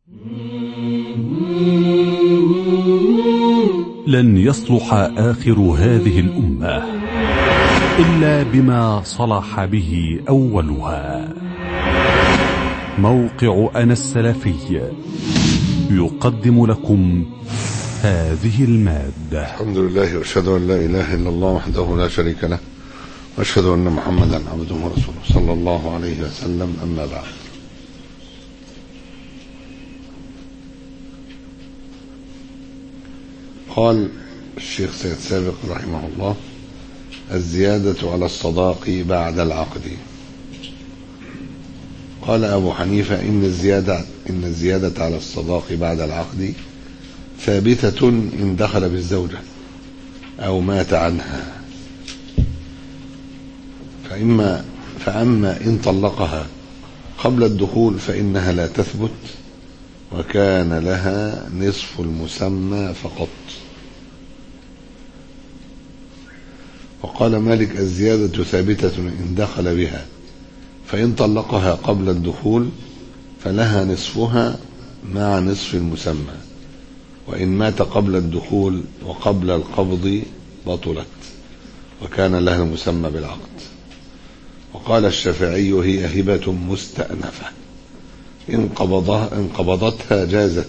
لن يصلح آخر هذه الأمة إلا بما صلح به أولها موقع أنا السلفي يقدم لكم هذه المادة الحمد لله واشهد ان لا اله الا الله وحده لا شريك له واشهد ان محمدا عبده ورسوله صلى الله عليه وسلم اما بعد قال الشيخ سيد سابق رحمه الله الزيادة على الصداق بعد العقد قال أبو حنيفة إن الزيادة إن الزيادة على الصداق بعد العقد ثابتة إن دخل بالزوجة أو مات عنها فإما فأما إن طلقها قبل الدخول فإنها لا تثبت وكان لها نصف المسمى فقط وقال مالك الزيادة ثابتة إن دخل بها فإن طلقها قبل الدخول فلها نصفها مع نصف المسمى وإن مات قبل الدخول وقبل القبض بطلت وكان لها المسمى بالعقد وقال الشافعي هي هبة مستأنفة إن قبضها إن قبضتها جازت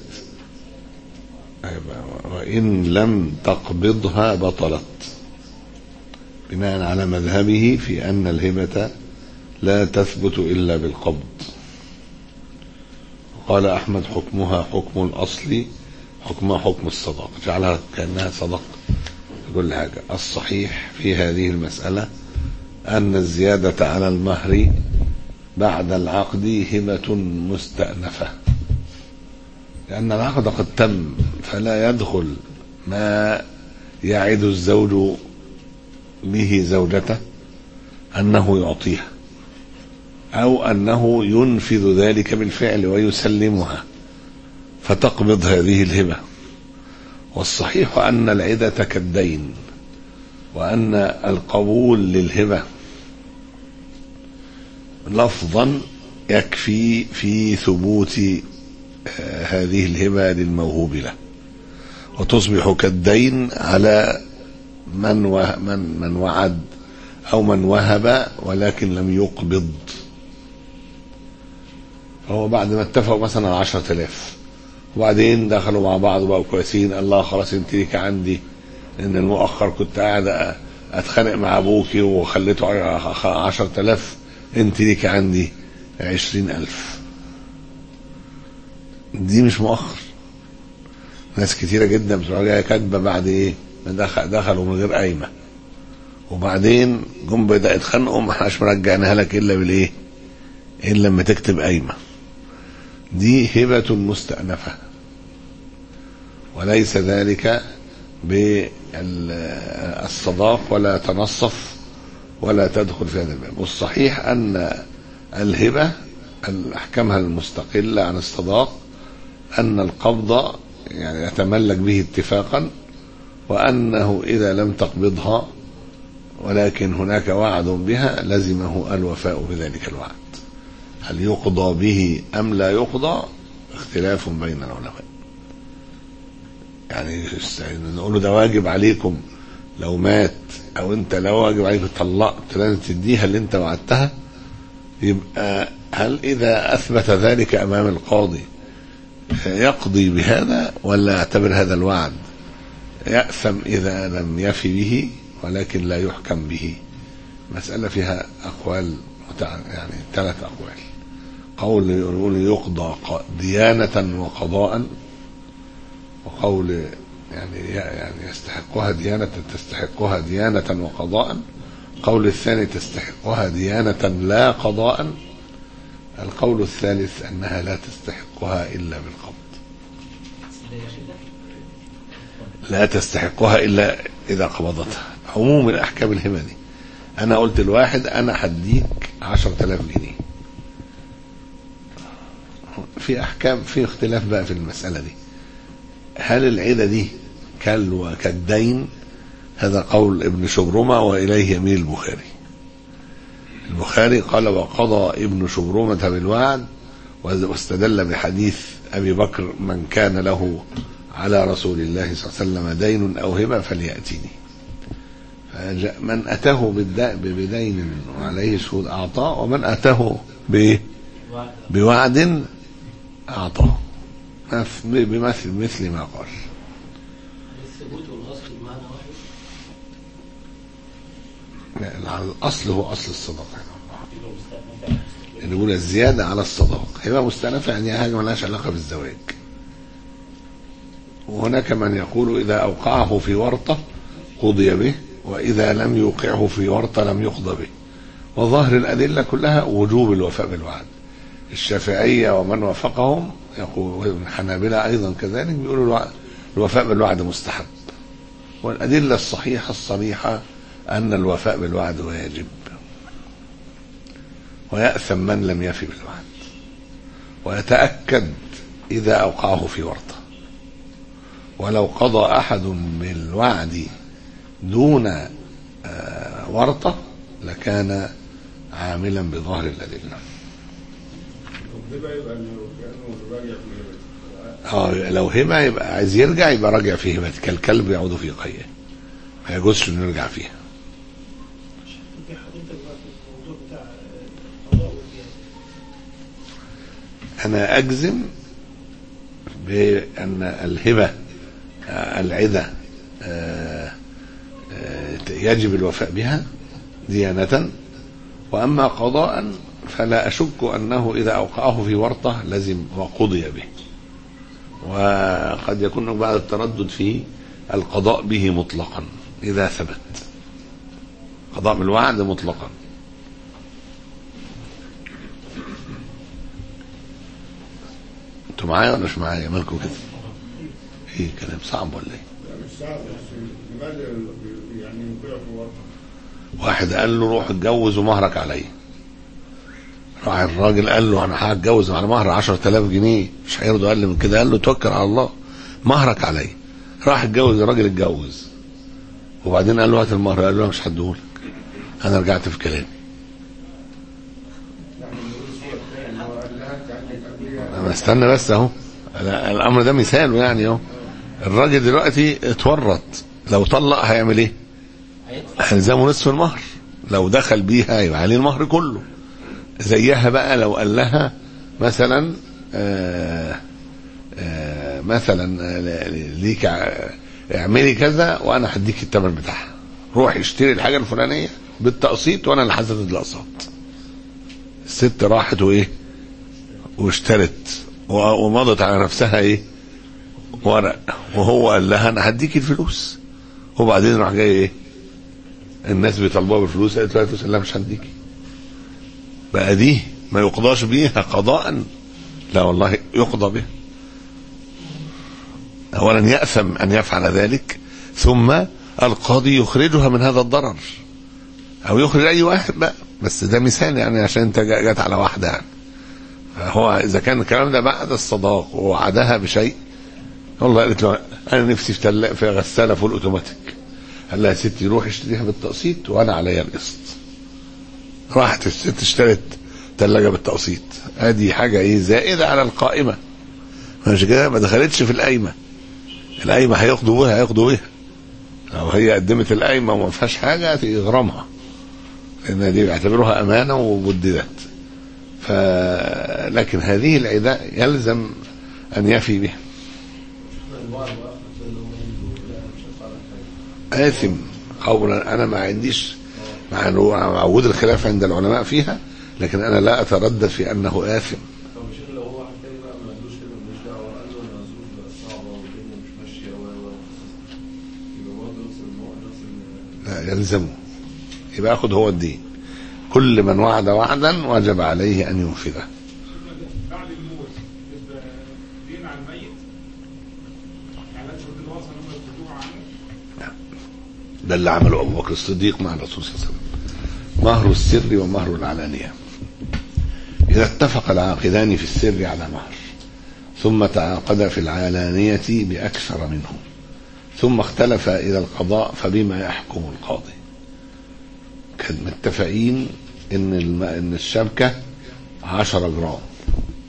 وإن لم تقبضها بطلت بناء على مذهبه في أن الهبة لا تثبت إلا بالقبض قال أحمد حكمها حكم الأصل حكمها حكم الصداق جعلها كأنها صدق كل حاجة الصحيح في هذه المسألة أن الزيادة على المهر بعد العقد هبة مستأنفة لأن العقد قد تم فلا يدخل ما يعد الزوج به زوجته أنه يعطيها أو أنه ينفذ ذلك بالفعل ويسلمها فتقبض هذه الهبة والصحيح أن العدة كالدين وأن القبول للهبة لفظا يكفي في ثبوت هذه الهبة للموهوب له وتصبح كالدين على من من من وعد أو من وهب ولكن لم يقبض فهو بعد ما اتفقوا مثلا على 10000 وبعدين دخلوا مع بعض وبقوا كويسين الله خلاص انت ليك عندي لان المؤخر كنت قاعد اتخانق مع ابوكي وخليته 10000 انت ليك عندي 20000 دي مش مؤخر ناس كتيرة جدا بتقول عليها كاتبة بعد ايه دخل دخلوا من غير قايمة وبعدين جم بدأ يتخانقوا ما احناش مرجعناها لك الا بالايه الا لما تكتب قايمة دي هبة مستأنفة وليس ذلك بالصداق ولا تنصف ولا تدخل في هذا الباب والصحيح أن الهبة أحكامها المستقلة عن الصداق أن القبض يعني يتملك به اتفاقا وأنه إذا لم تقبضها ولكن هناك وعد بها لزمه الوفاء بذلك الوعد هل يقضى به أم لا يقضى اختلاف بين العلماء يعني نقول له ده واجب عليكم لو مات او انت لو واجب عليك طلقت لازم تديها اللي انت وعدتها يبقى هل اذا اثبت ذلك امام القاضي يقضي بهذا ولا يعتبر هذا الوعد يأثم اذا لم يفي به ولكن لا يحكم به مسألة فيها اقوال يعني ثلاث اقوال قول يقول يقضى ديانة وقضاء وقول يعني يعني يستحقها ديانة تستحقها ديانة وقضاء قول الثاني تستحقها ديانة لا قضاء القول الثالث أنها لا تستحقها إلا بالقبض لا تستحقها إلا إذا قبضتها عموم الأحكام الهبة دي أنا قلت الواحد أنا هديك عشرة آلاف جنيه في أحكام في اختلاف بقى في المسألة دي هل العدة دي كال كالدين هذا قول ابن شبرمة وإليه يميل البخاري البخاري قال وقضى ابن شبرمة بالوعد واستدل بحديث أبي بكر من كان له على رسول الله صلى الله عليه وسلم دين أو هبة فليأتيني فجاء من أتاه بالد- بدين وعليه شهود أعطاه ومن أتاه ب- بوعد أعطاه مف- بمثل مثل ما قال الثبوت والاصل بمعنى واحد لا، الأصل هو أصل الصدقة يبقى مستأنفة اللي يقول الزيادة على الصداق هيبقى مستأنفة يعني حاجة ملهاش علاقة بالزواج وهناك من يقول إذا أوقعه في ورطة قضي به وإذا لم يوقعه في ورطة لم يقضى به وظاهر الأدلة كلها وجوب الوفاء بالوعد الشافعية ومن وافقهم يقول الحنابلة أيضا كذلك بيقولوا الوع- الوفاء بالوعد مستحب والأدلة الصحيحة الصريحة أن الوفاء بالوعد واجب ويأثم من لم يفي بالوعد ويتأكد إذا أوقعه في ورطة ولو قضى أحد بالوعد دون آه، ورطة لكان عاملا بظاهر الأدلة الهبة يبقى انه كانه راجع في اه لو هبة يبقى عايز يرجع يبقى راجع في هبة كالكلب يعود في قيه ما يجوزش انه يرجع فيها في حضرتك بقى في الموضوع بتاع القضاء والجهاد أنا أجزم بأن الهبة آه، العدة آه، آه، يجب الوفاء بها ديانة وأما قضاء فلا أشك أنه إذا أوقعه في ورطة لزم وقضي به وقد يكون بعد التردد في القضاء به مطلقا إذا ثبت قضاء بالوعد مطلقا انتوا معايا ولا مش معايا مالكم كده ايه كلام صعب ولا ايه لا مش صعب بس لماذا يعني يوقع في ورطة واحد قال له روح اتجوز ومهرك عليا راح الراجل قال له انا هتجوز على مهر 10000 جنيه مش هيرضى اقل من كده قال له توكل على الله مهرك عليا راح اتجوز الراجل اتجوز وبعدين قال له هات المهر قال له انا مش هديهولك انا رجعت في كلامي يعني نقول الصورة الثانية ان هو قال لها كأنك قبلها انا استنى بس اهو أنا- الامر ده مثال يعني اهو الراجل دلوقتي اتورط لو طلق هيعمل ايه؟ هيلزمه نصف المهر لو دخل بيها يبقى عليه المهر كله زيها بقى لو قال لها مثلا آه آه مثلا آه، ليك ع- اعملي كذا وانا هديك الثمن بتاعها روح اشتري الحاجه الفلانيه بالتقسيط وانا اللي هسدد الاقساط الست راحت وايه واشترت و- ومضت على نفسها ايه ورق وهو قال لها انا هديك الفلوس وبعدين راح جاي ايه الناس بيطالبوها بالفلوس قالت له الفلوس لا مش هديكي بقى دي ما يقضاش بيها قضاء لا والله يقضى بها اولا ياثم ان يفعل ذلك ثم القاضي يخرجها من هذا الضرر او يخرج اي واحد بقى بس ده مثال يعني عشان انت جا- جت على واحده يعني هو اذا كان الكلام ده بعد الصداق ووعدها بشيء والله قالت له انا نفسي في تلا... في غساله فول اوتوماتيك قال لها يا ستي روحي اشتريها بالتقسيط وانا عليا القسط راحت الست اشترت ثلاجه بالتقسيط ادي حاجه ايه زائده على القائمه مش كده ما دخلتش في القايمه القايمه هياخدوا بيها هياخدوا بيها لو هي قدمت القايمه وما فيهاش حاجه يغرمها لان دي بيعتبروها امانه وبددت ف لكن هذه العداء يلزم ان يفي بها آثم قولا أنا ما عنديش مع إنه- مع وجود الخلاف عند العلماء فيها لكن أنا لا أتردد في أنه آثم طب مش لو هو واحد تاني بقى ما عندوش كده مش دعوه قال له انا ظروف بقى صعبه والدنيا مش ماشيه و و يبقى برضه نفس النوع نفس ال- لا يلزمه يبقى ياخد هو الدين كل من وعد وعدا وجب عليه أن ينفذه بعد الموت يبقى دين على الميت يعني لا تشرط الوصل هم يخرجوه عنه ده اللي عمله أبو بكر الصديق مع الرسول صلى الله عليه وسلم مهر السر ومهر العلانية إذا اتفق العاقدان في السر على مهر ثم تعاقدا في العلانية بأكثر منه ثم اختلف إلى القضاء فبما يحكم القاضي كان متفقين إن الم... إن الشبكة 10 جرام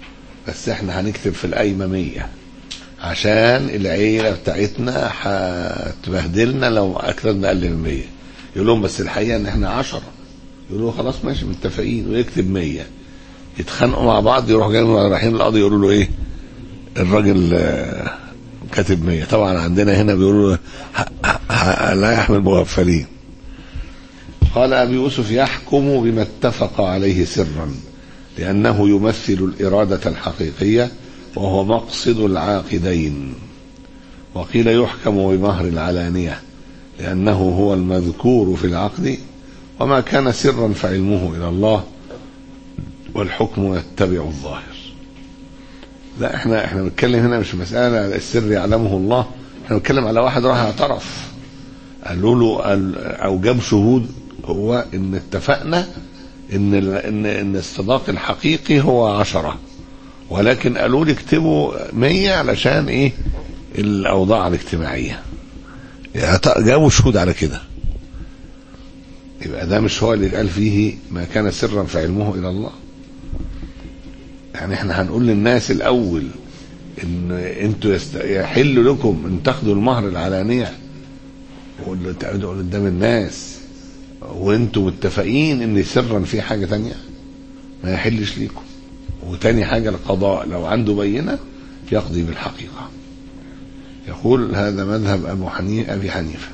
بس احنا هنكتب في القايمة مية عشان العيلة بتاعتنا هتبهدلنا لو أكتبنا أقل من مية يقول لهم بس الحقيقة إن احنا عشرة يقولوا خلاص ماشي متفقين ويكتب مية يتخانقوا مع بعض يروحوا جايين رايحين القاضي يقولوا له ايه الراجل آه، كاتب مية طبعا عندنا هنا بيقولوا له ه- ه- لا يحمل مغفلين قال أبي يوسف يحكم بما اتفق عليه سرا لأنه يمثل الإرادة الحقيقية وهو مقصد العاقدين وقيل يحكم بمهر العلانية لأنه هو المذكور في العقد وما كان سرا فعلمه إلى الله والحكم يتبع الظاهر لا احنا احنا بنتكلم هنا مش مسألة السر يعلمه الله احنا بنتكلم على واحد راح اعترف قالوا له قال او جاب شهود هو ان اتفقنا ان ال- ان ان الصداق الحقيقي هو عشرة ولكن قالوا لي اكتبوا مية علشان ايه الاوضاع الاجتماعية يعني ط- جابوا شهود على كده يبقى ده مش هو اللي قال فيه ما كان سرا فعلمه الى الله يعني احنا هنقول للناس الاول ان انتوا يست... يحل لكم ان تاخدوا المهر العلانيه واللي تقعدوا قدام الناس وانتوا متفقين ان سرا في حاجه تانية ما يحلش ليكم وتاني حاجه القضاء لو عنده بينه يقضي بالحقيقه يقول هذا مذهب ابو حنيفه ابي حنيفه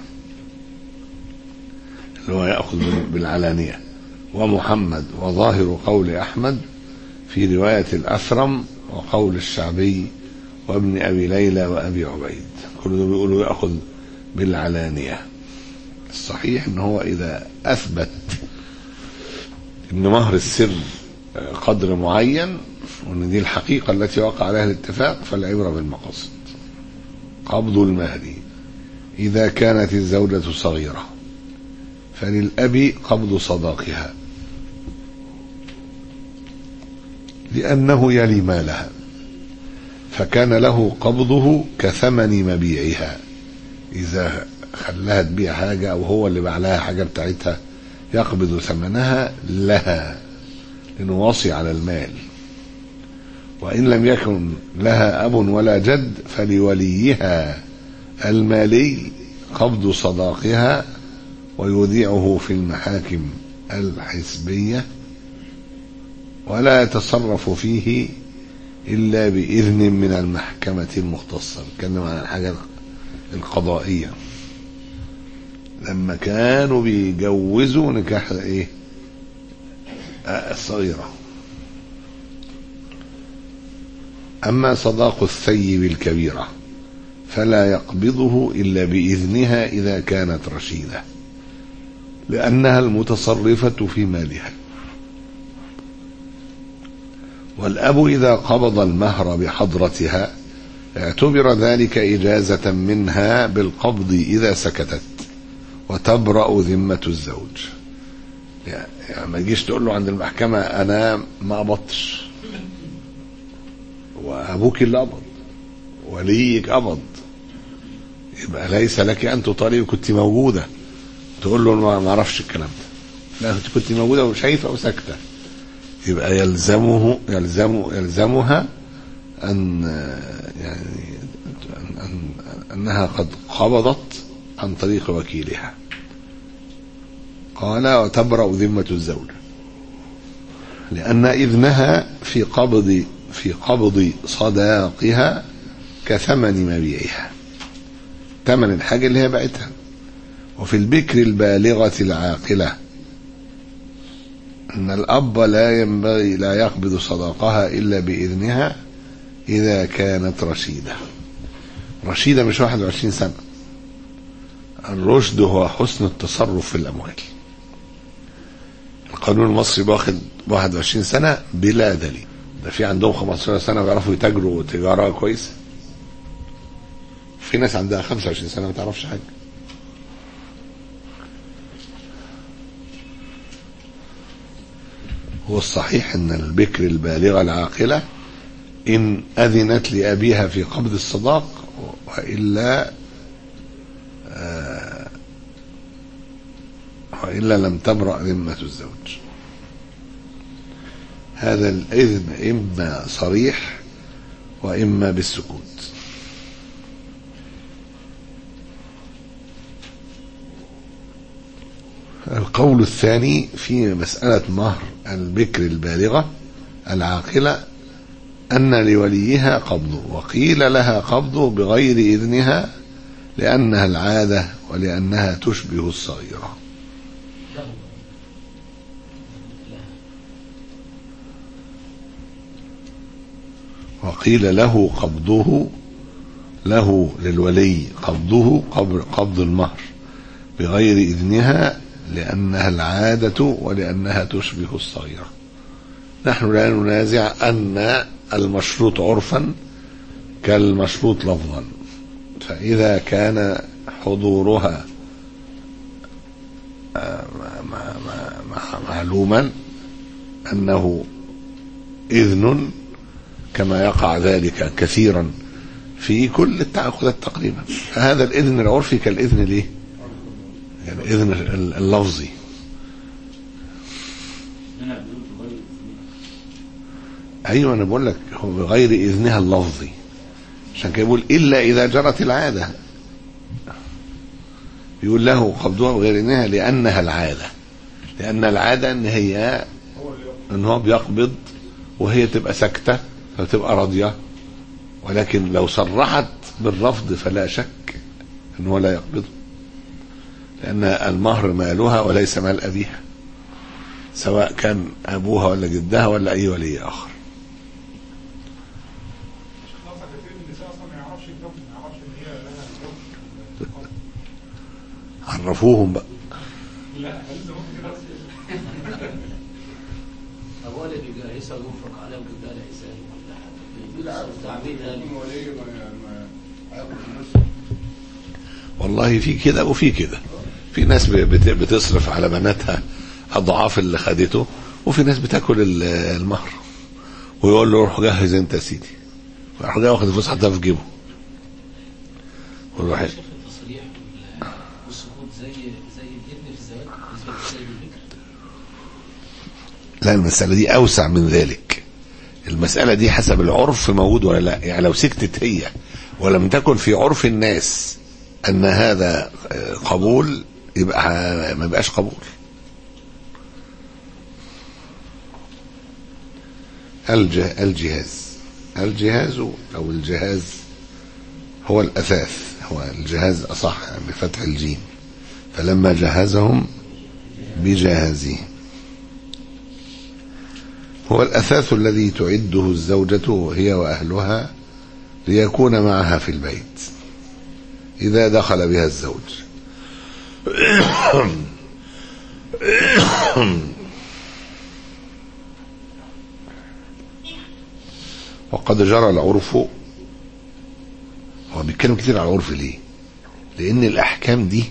اللي هو ياخذ بال- بالعلانيه ومحمد وظاهر قول احمد في روايه الاثرم وقول الشعبي وابن ابي ليلى وابي عبيد كل دول بيقولوا ياخذ بالعلانيه الصحيح ان هو اذا اثبت ان مهر السر قدر معين وان دي الحقيقه التي وقع عليها الاتفاق فالعبره بالمقاصد قبض المهر اذا كانت الزوجه صغيره فللاب قبض صداقها لانه يلي مالها فكان له قبضه كثمن مبيعها اذا خلاها تبيع حاجه او هو اللي باع لها حاجه بتاعتها يقبض ثمنها لها لانه واصي على المال وان لم يكن لها اب ولا جد فلوليها المالي قبض صداقها ويوديعه في المحاكم الحسبيه ولا يتصرف فيه الا باذن من المحكمه المختصه نتكلم عن الحاجه القضائيه لما كانوا بيجوزوا نكاح ايه آه، الصغيرة أما صداق الثيب الكبيرة فلا يقبضه إلا بإذنها إذا كانت رشيدة لأنها المتصرفة في مالها والأب إذا قبض المهر بحضرتها اعتبر ذلك إجازة منها بالقبض إذا سكتت وتبرأ ذمة الزوج يعني يعني ما تجيش تقول له عند المحكمة أنا ما قبضتش وأبوك اللي قبض وليك قبض يبقى ليس لك أن تطالب كنت موجودة تقول له ما ما أعرفش الكلام ده لا أنت كنت موجودة وشايفة وساكتة يبقى يلزمه يلزم يلزمها أن يعني أن أن أنها قد قبضت عن طريق وكيلها قال وتبرأ ذمة الزوج لأن إذنها في قبض في قبض صداقها كثمن مبيعها ثمن الحاجة اللي هي بعتها وفي البكر البالغة العاقلة أن الأب لا ينبغي لا يقبض صداقها إلا بإذنها إذا كانت رشيدة رشيدة مش 21 سنة الرشد هو حسن التصرف في الأموال القانون المصري باخد 21 سنة بلا دليل ده في عندهم 15 سنة بيعرفوا يتاجروا تجارة كويسة في ناس عندها 25 سنة ما تعرفش حاجة هو الصحيح ان البكر البالغة العاقلة ان اذنت لابيها في قبض الصداق والا آه والا لم تبرأ ذمة الزوج هذا الاذن اما صريح وإما بالسكوت القول الثاني في مسألة مهر البكر البالغة العاقلة أن لوليها قبضه وقيل لها قبضه بغير إذنها لأنها العادة ولأنها تشبه الصغيرة وقيل له قبضه له للولي قبضه قبل قبض المهر بغير إذنها لأنها العادة ولأنها تشبه الصغيرة نحن لا ننازع أن المشروط عرفا كالمشروط لفظا فإذا كان حضورها آه، مع- مع- مع- معلوما أنه إذن كما يقع ذلك كثيرا في كل التعاقدات تقريبا هذا الإذن العرفي كالإذن ليه الإذن اللفظي هنا بيقول بغير ايوه انا بقول لك هو بغير اذنها اللفظي عشان كده بيقول الا اذا جرت العاده يقول له قبضها بغير اذنها لانها العاده لان العاده ان هي ان هو بيقبض وهي تبقى ساكته فتبقى راضيه ولكن لو صرحت بالرفض فلا شك ان هو لا يقبضه لان المهر مالها وليس مال ابيها سواء كان ابوها ولا جدها ولا اي ولي اخر خلاص كتير من النساء اصلا ما يعرفش الحكم ما يعرفش ان هي لها الحكم عرفوهم بقى لا لسه ممكن كده بس هو اللي بيجهزها وينفق عليها ويجيب لها العزال ولا حاجه لا عارف تعبيد يكون هذه ولي ما ما هياخد النص والله في كده وفي كده في ناس بت- بتصرف على بناتها اضعاف اللي خدته وفي ناس بتاكل ال- المهر ويقول له روح جهز انت يا سيدي ويروح جاي واخد الفلوس حطها في جيبه ويروح شيخ التصريح وال- والسكوت زي زي الابن في الزواج بالنسبه للسيد البكر لا المسألة دي أوسع من ذلك المسألة دي حسب العرف موجود ولا لا يعني لو سكتت هي ولم تكن في عرف الناس أن هذا آه، قبول يبقى ما يبقاش قبول الجه الجهاز الجهاز أو الجهاز هو الأثاث هو الجهاز أصح بفتح الجيم فلما جهزهم بجهازهم هو الأثاث الذي تعده الزوجة هي وأهلها ليكون معها في البيت إذا دخل بها الزوج وقد جرى العرف هو بيتكلم كتير على العرف ليه لأن الأحكام دي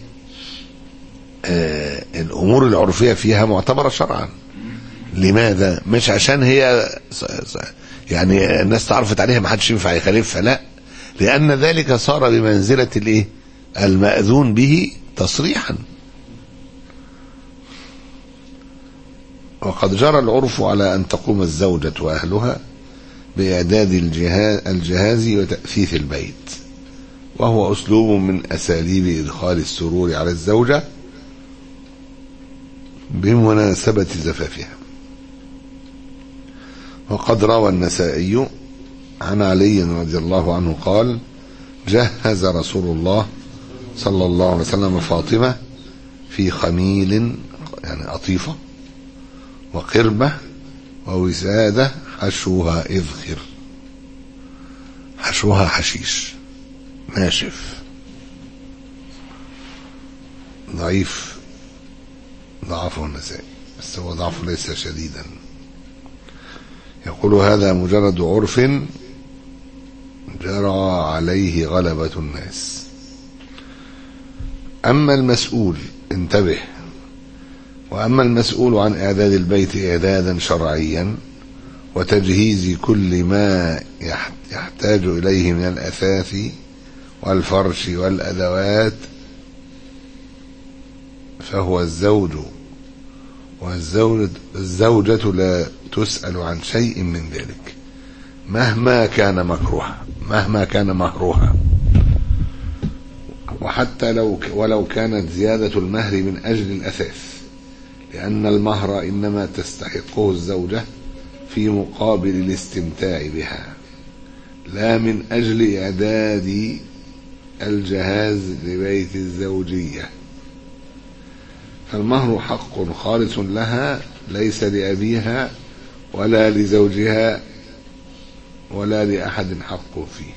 آه الأمور العرفية فيها معتبرة شرعا لماذا مش عشان هي ص- ص- يعني الناس تعرفت عليها ما حدش ينفع يخالفها لا لان ذلك صار بمنزله الايه الماذون به تصريحا وقد جرى العرف على ان تقوم الزوجه واهلها باعداد الجهاز, الجهاز وتاثيث البيت وهو اسلوب من اساليب ادخال السرور على الزوجه بمناسبه زفافها وقد روى النسائي عن علي رضي الله عنه قال جهز رسول الله صلى الله عليه وسلم فاطمة في خميل يعني قطيفة وقربة ووسادة حشوها إذخر حشوها حشيش ناشف ضعيف ضعفه النسائي بس هو ضعفه ليس شديدا يقول هذا مجرد عرف جرى عليه غلبة الناس أما المسؤول انتبه وأما المسؤول عن إعداد البيت إعدادا شرعيا وتجهيز كل ما يح- يحتاج إليه من الأثاث والفرش والأدوات فهو الزوج والزوجة الزوجة لا تسأل عن شيء من ذلك مهما كان مكروها مهما كان مهرها وحتى لو ك- ولو كانت زيادة المهر من أجل الأساس لأن المهر إنما تستحقه الزوجة في مقابل الاستمتاع بها لا من أجل إعداد الجهاز لبيت الزوجية فالمهر حق خالص لها ليس لأبيها ولا لزوجها ولا لأحد حق فيه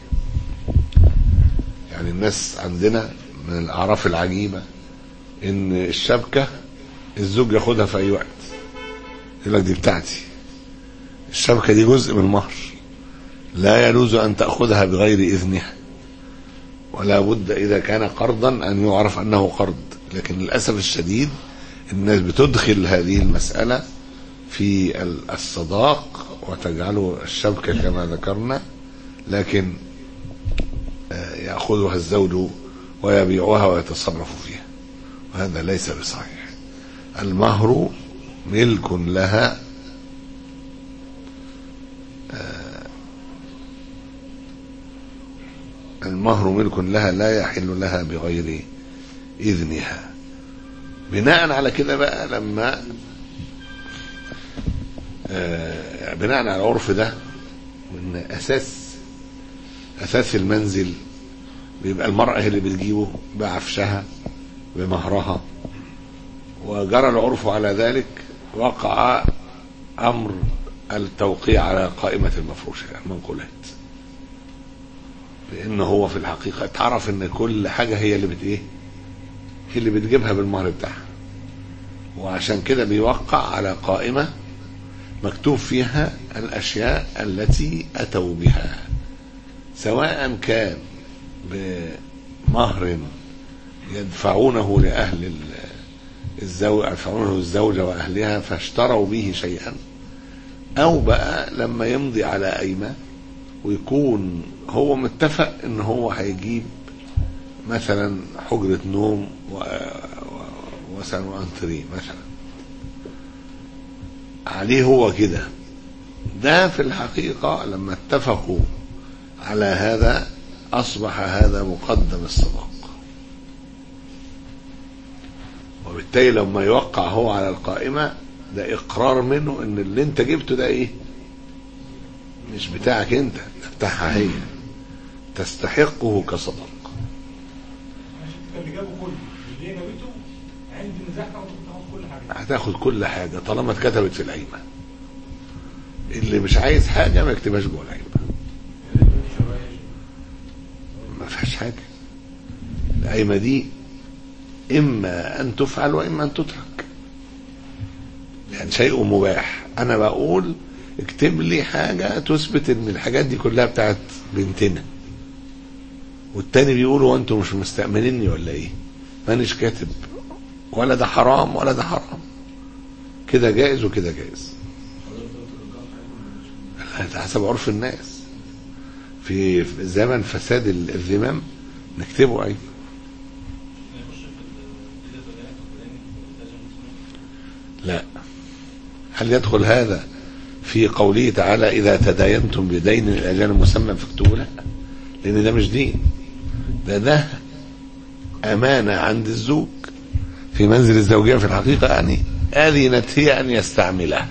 يعني الناس عندنا من الأعراف العجيبة إن الشبكة الزوج ياخدها في أي وقت يقول لك دي بتاعتي الشبكة دي جزء من المهر لا يجوز أن تأخذها بغير إذنها ولا بد إذا كان قرضا أن يعرف أنه قرض لكن للأسف الشديد الناس بتدخل هذه المسألة في ال- الصداق وتجعله الشبكة كما ذكرنا لكن آه، يأخذها الزوج ويبيعها ويتصرف فيها وهذا ليس بصحيح المهر ملك لها المهر ملك لها لا يحل لها بغير إذنها بناء على كده بقى لما آه، بناء على العرف ده وان اساس اساس المنزل بيبقى المرأة هي اللي بتجيبه بعفشها بمهرها وجرى العرف على ذلك وقع امر التوقيع على قائمة المفروشة المنقولات لان هو في الحقيقة اتعرف ان كل حاجة هي اللي بت ايه هي اللي بتجيبها بالمهر بتاعها وعشان كده بيوقع على قائمة مكتوب فيها الأشياء التي أتوا بها سواء كان بمهر يدفعونه لأهل ال- الزوج يدفعونه الزوجة وأهلها فاشتروا به شيئا أو بقى لما يمضي على قايمة ويكون هو متفق ان هو هيجيب مثلا حجرة نوم و... و... مثلا وانتري مثلا عليه هو كده ده في الحقيقة لما اتفقوا على هذا أصبح هذا مقدم الصداق وبالتالي لما يوقع هو على القائمة ده إقرار منه إن اللي أنت جبته ده إيه مش بتاعك أنت ده بتاعها هي تستحقه كصداق اللي جابه كله اللي هي جابته عندي نزاع كان تاخد كل حاجه هتاخد كل حاجة طالما اتكتبت في القايمة اللي مش عايز حاجة ما يكتبهاش جوه القايمة ما فيهاش حاجة القايمة دي إما أن تفعل وإما أن تترك يعني شيء مباح أنا بقول اكتب لي حاجة تثبت إن الحاجات دي كلها بتاعت بنتنا والتاني بيقول هو أنتوا مش مستأمنيني ولا إيه مانيش كاتب ولا ده حرام ولا ده حرام كده جائز وكده جائز لا، ده حسب عرف الناس في في زمن فساد ال- الذمم نكتبه أيضا لا هل يدخل هذا في قوله تعالى إذا تداينتم بدين الأجل مسمى فاكتبوا لا لأن ده مش دين ده ده أمانة عند الزوج في منزل الزوجية في الحقيقة يعني أذنت هي أن يستعملها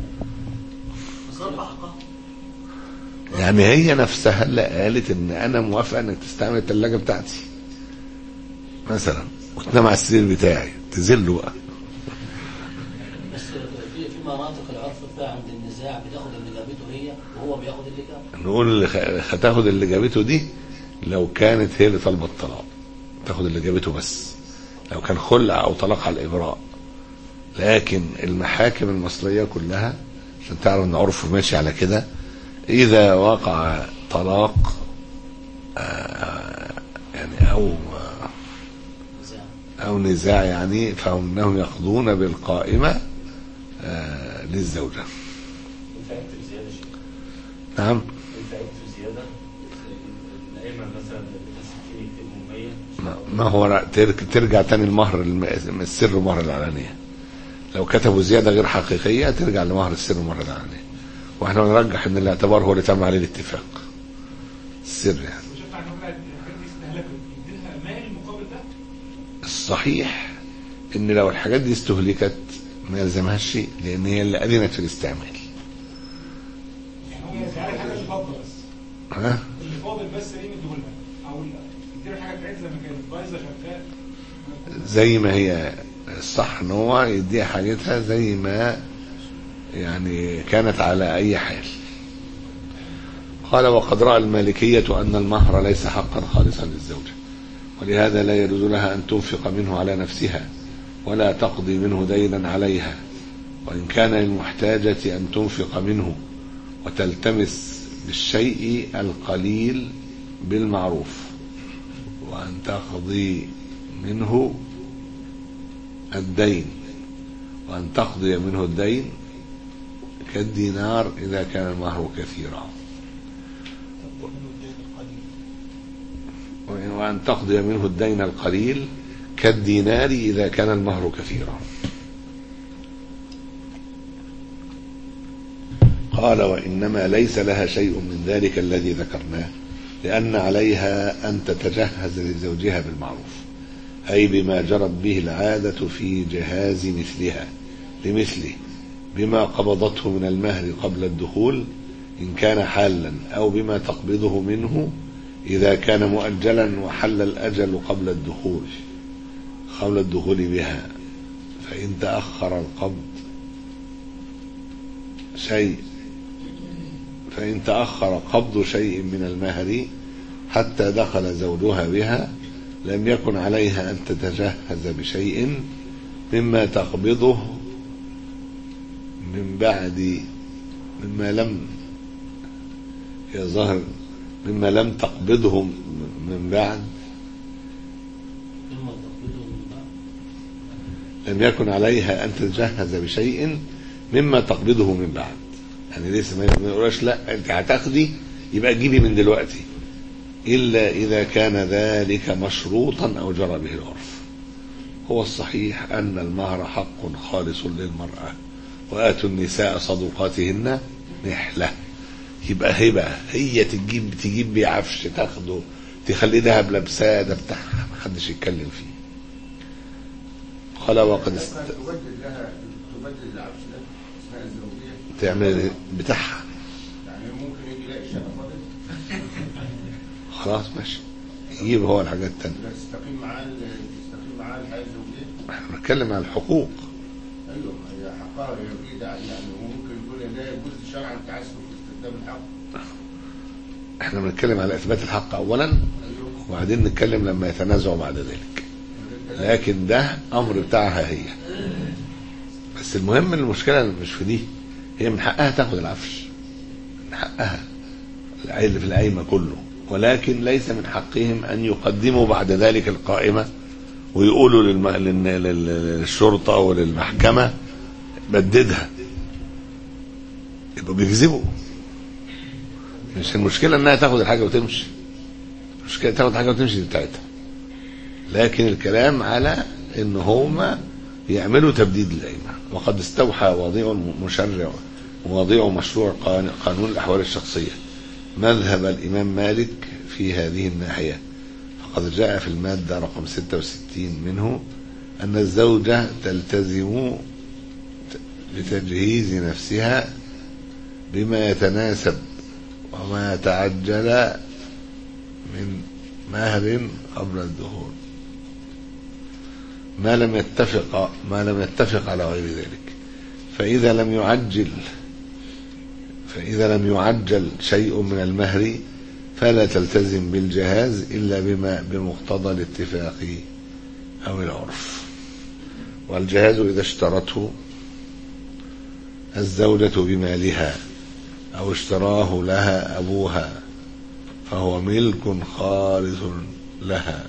يعني هي نفسها اللي قالت ان انا موافقه انك تستعمل الثلاجه بتاعتي مثلا وتنام على السرير بتاعي تزله بقى بس في في مناطق العرف بتاع عند النزاع بتاخد اللي جابته هي وهو بياخد اللي جابه نقول اللي خ- هتاخد اللي جابته دي لو كانت هي اللي طالبه الطلاق تاخد اللي جابته بس لو كان خلع او طلاق على الابراء لكن المحاكم المصريه كلها عشان تعرف ان عرفه ماشي على كده اذا وقع طلاق آه، يعني او نزاع او نزاع يعني فانهم يقضون بالقائمه آه، للزوجه ينفع يكتب زيادة شيء نعم ينفع يكتب زيادة الأئمة مثلا بتاع 60 يكتبهم 100 ما- ما هو ترك- ترجع تاني المهر الم- السر مهر العلانية لو كتبوا زيادة غير حقيقية ترجع لمهر السر مهر العلانية واحنا بنرجح ان الاعتبار هو اللي تم عليه الاتفاق السر يعني وشاف عن الحاجات دي استهلكت يديلها مال مقابل ده الصحيح ان لو الحاجات دي استهلكت ما يلزمهاش شيء لان هي اللي اذنت في الاستعمال يعني هو يديها الحاجه اللي فاضله بس ها اللي فاضل بس ايه مديهولها او يديها الحاجه بتاعتها زي ما كانت بايظه شغاله زي ما هي الصح ان هو يديها حاجتها زي ما يعني كانت على اي حال قال وقد راى المالكيه ان المهر ليس حقا خالصا للزوجه ولهذا لا يجوز لها ان تنفق منه على نفسها ولا تقضي منه دينا عليها وان كان للمحتاجه ان تنفق منه وتلتمس بالشيء القليل بالمعروف وان تقضي منه الدين وأن تقضي منه الدين كالدينار إذا كان المهر كثيرا وأن تقضي منه الدين القليل كالدينار إذا كان المهر كثيرا قال وإنما ليس لها شيء من ذلك الذي ذكرناه لأن عليها أن تتجهز لزوجها بالمعروف أي بما جرت به العادة في جهاز مثلها لمثله بما قبضته من المهر قبل الدخول إن كان حالا أو بما تقبضه منه إذا كان مؤجلا وحل الأجل قبل الدخول قبل الدخول بها فإن تأخر القبض شيء فإن تأخر قبض شيء من المهر حتى دخل زوجها بها لم يكن عليها أن تتجهز بشيء مما تقبضه من بعد مما لم يظهر مما لم تقبضه من بعد ثم تقبضه من بعد لم يكن عليها أن تتجهز بشيء مما تقبضه من بعد يعني لسه ما ما يقولش لا أنت هتاخدي يبقى تجيبي من دلوقتي إلا إذا كان ذلك مشروطا أو جرى به العرف هو الصحيح أن المهر حق خالص للمرأة وآتوا النساء صدقاتهن نحلة يبقى هبة هي تجيب تجيب بيه عفش تاخده تخليه دهب لابساه ده بتاعها محدش يتكلم فيه قال وقد است... تبدل لها تبدل العفش ده اسمها الزوجيه تعمل بتاعها يعني ممكن يجي يلاقي شقه فاضل خلاص ماشي يجيب هو الحاجات التانية لا تستقيم معاه ال- تستقيم معاه الحياه الزوجيه احنا بنتكلم عن الحقوق ايوه هي حقها هي في ده يعني وممكن يقول لا يجوز شرعا التعسف في استخدام الحق احنا بنتكلم على اثبات الحق اولا ايوه وبعدين نتكلم لما يتنازعوا بعد ذلك لكن ده امر بتاعها هي بس المهم إن المشكله مش في دي هي من حقها تاخد العفش من حقها اللي في القايمه كله ولكن ليس من حقهم ان يقدموا بعد ذلك القائمه ويقولوا للم... لل... لل... للشرطه وللمحكمه بددها يبقوا بيكذبوا مش المشكله انها تاخد الحاجه وتمشي المشكله تاخد حاجه وتمشي دي بتاعتها لكن الكلام على ان هما يعملوا تبديد القايمه وقد استوحى وضيع المشرع ووضيع مشروع قان- قانون الاحوال الشخصيه مذهب الامام مالك في هذه الناحيه فقد جاء في الماده رقم 66 منه ان الزوجه تلتزم ت- بتجهيز نفسها بما يتناسب وما تعجل من مهر قبل الدخول ما لم يتفق ما لم يتفق على غير ذلك فإذا لم يعجل فإذا لم يعجل شيء من المهر فلا تلتزم بالجهاز إلا بما بمقتضى الاتفاق أو العرف والجهاز إذا اشترته الزوجة بمالها أو اشتراه لها أبوها فهو ملك خالص لها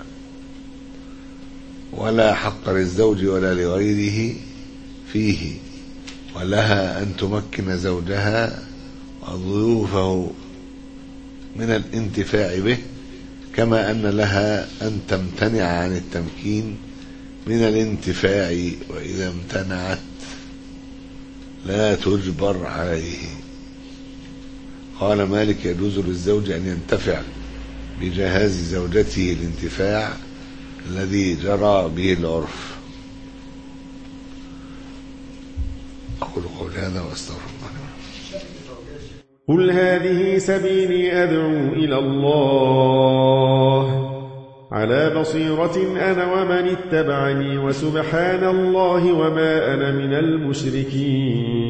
ولا حق للزوج ولا لغيره فيه ولها أن تمكن زوجها وضيوفه من الانتفاع به كما أن لها أن تمتنع عن التمكين من الانتفاع وإذا امتنعت لا تجبر عليه قال مالك يجوز للزوج أن ينتفع بجهاز زوجته الانتفاع الذي جرى به العرف أقول قولي هذا وأستغفر الله لي ولكم. قل هذه سبيلي أدعو إلى الله على بصيرة أنا ومن اتبعني وسبحان الله وما أنا من المشركين